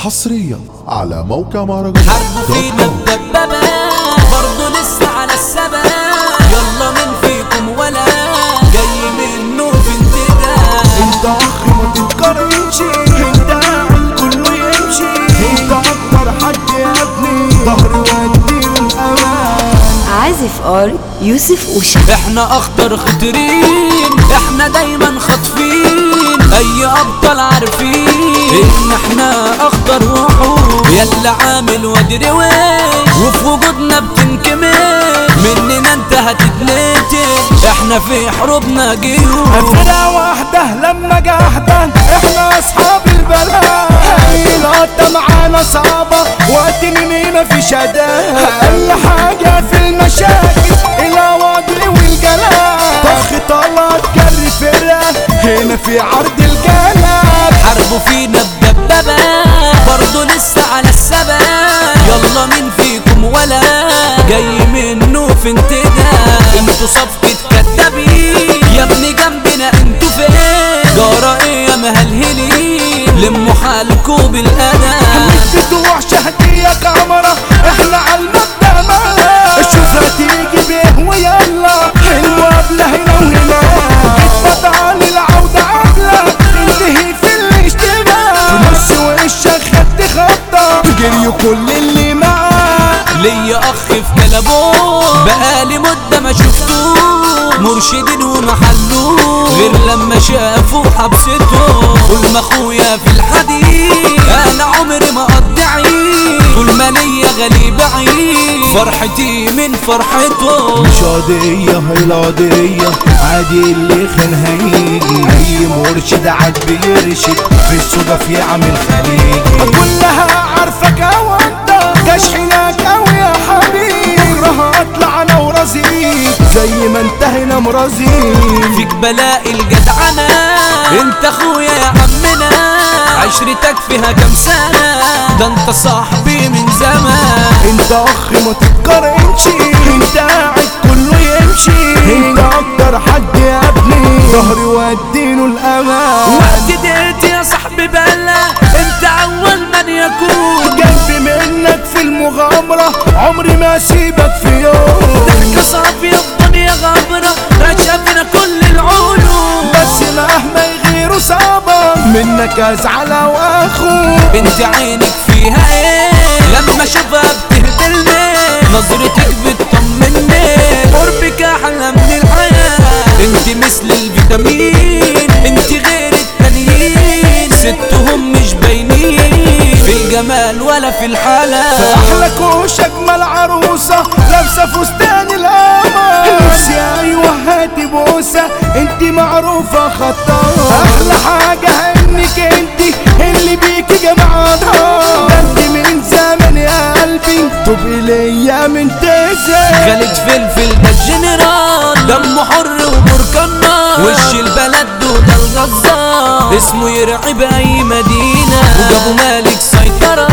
حصريا على موقع مهرجانات حرب دوت فينا كوم. مدببة برضه لسه على السبب يلا من فيكم ولا جاي منه في انتداب انت اخ ما تتقارنش انت قاعد كله يمشي انت اكتر حد يا ابني ظهري واديله الامان عازف ار يوسف اوشا احنا اخطر خطرين احنا دايما خاطفين اي ابطال عارفين ان احنا اخطر وحوش يلا عامل وادري وين وفي وجودنا بتنكمل مننا انت هتتنتج احنا في حروبنا جيوش فرقة واحدة لما جاحدة احنا اصحاب البلاء اي لقطة معانا صعبة وقت مننا في شداء اقل حاجة في المشاكل الوضع والجلال طخ طلعت جري فرقة هنا في عرض الجلال حاربوا فينا بدبابة برضه لسه على السبب يلا مين فيكم ولا جاي منه في انتداب انتوا صفقة كدابين يا ابني جنبنا انتوا فين جارة ايه يا مهلهلين لموا حالكوا بالادب بتوع شهدية كاميرا احنا على المبدأ ما شوف هتيجي بيه ويلا المقابلة هنا وهنا اتبطع للعودة عقلة تنتهي في الاشتباه في نص وشك خدت خطة جريوا كل اللي معاه ليا اخ في كلبون بقالي مدة ما شفتوه مرشدين ومحلوه غير لما شافوا حبسته قول ما اخويا في الحديد انا عمري ما اقضي عيد طول ما ليا غالي بعيد فرحتي من فرحته مش قضية هي القضية عادي اللي خان هيجي أي مرشد عاد بيرشد في الصدف يعمل خليجي كلها عارفك أو أنت تشحنك أو يا حبيبي بكره أطلع أنا ورزيق زي ما انت هنا مرزيق فيك بلاقي الجدعنة انت اخويا يا عمنا عشرتك فيها كام سنة ده انت صاحبي من زمان انت اخ ما تتقارنش انت قاعد كله يمشي انت اكتر حد يا ابني ظهري واديله الامان وقت ديت يا صاحبي بلا انت اول من يكون جنبي منك في المغامرة عمري ما اسيبك في يوم ضحكة صافية الدنيا غامرة رشفنا كل العيون بس مهما يغيروا صعبة منك ازعل واخوك بنت عينك فيها ايه لما اشوفها بتهبلني نظرتك بتطمني قربك احلى من الحياة انت مثل الفيتامين انت غير التانيين ستهم مش باينين في الجمال ولا في الحالة احلى كوش اجمل عروسة لابسة فستان القمر نفسي ايوه هاتي بوسة انت معروفة خطارة احلى حاجة انك انت اللي بيكي جمعتها ده انت من زمن يا قلبي تبقي ليا من تزن خالد فلفل ده الجنرال دمه حر وبركان نار وش البلد ده الغزار اسمه يرعب اي مدينة وجابوا مالك سيطرة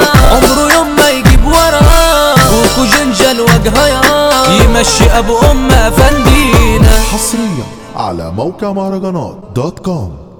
عمره يوم ما يجيب ورا وكو جنجل وجهها يمشي ابو ام افندينا حصريا على موقع مهرجانات دوت كوم